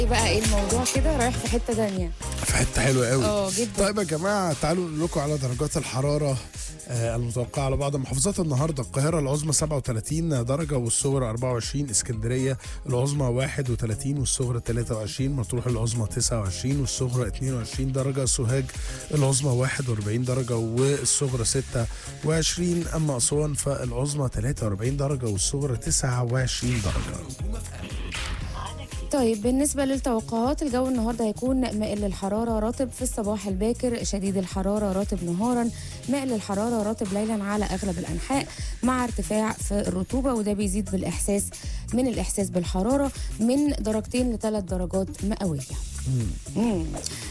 بقى ايه الموضوع كده رايح في حته تانية في حته حلوه قوي اه جدا طيب يا جماعه تعالوا نقول لكم على درجات الحراره آه، المتوقعه على بعض المحافظات النهارده القاهره العظمى 37 درجه والصغرى 24 اسكندريه العظمى 31 والصغرى 23 مطروح العظمى 29 والصغرى 22 درجه سوهاج العظمى 41 درجه والصغرى 26 اما اسوان فالعظمى 43 درجه والصغرى 29 درجه طيب بالنسبة للتوقعات الجو النهاردة هيكون مائل للحرارة رطب في الصباح الباكر شديد الحرارة رطب نهارا مائل للحرارة رطب ليلا على أغلب الأنحاء مع ارتفاع في الرطوبة وده بيزيد بالإحساس من الإحساس بالحرارة من درجتين لثلاث درجات مئوية مم.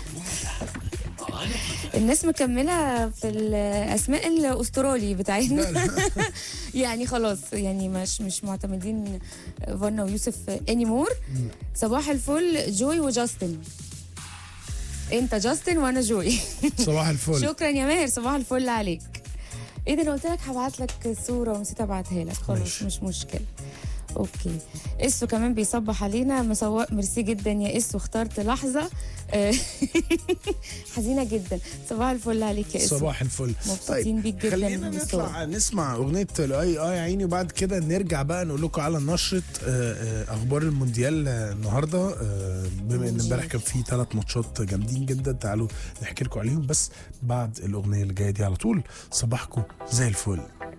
الناس مكملة في الأسماء الأسترالي بتاعتنا يعني خلاص يعني مش مش معتمدين فانا ويوسف انيمور صباح الفل جوي وجاستن انت جاستن وانا جوي صباح الفل شكرا يا ماهر صباح الفل عليك ايه ده انا قلت لك هبعت لك صوره ونسيت ابعتها لك خلاص ماشي. مش مشكله اوكي اسو كمان بيصبح علينا مسواق ميرسي جدا يا اسو اخترت لحظه آه، حزينه جدا صباح الفل عليك يا اسو صباح الفل مبسوطين بيك جدا خلينا من الصور. نطلع نسمع اغنيه الاي اه يا عيني وبعد كده نرجع بقى نقول لكم على نشره آه، آه، اخبار المونديال آه، النهارده آه، بما ان امبارح كان في ثلاث ماتشات جامدين جدا تعالوا نحكي لكم عليهم بس بعد الاغنيه اللي جايه دي على طول صباحكم زي الفل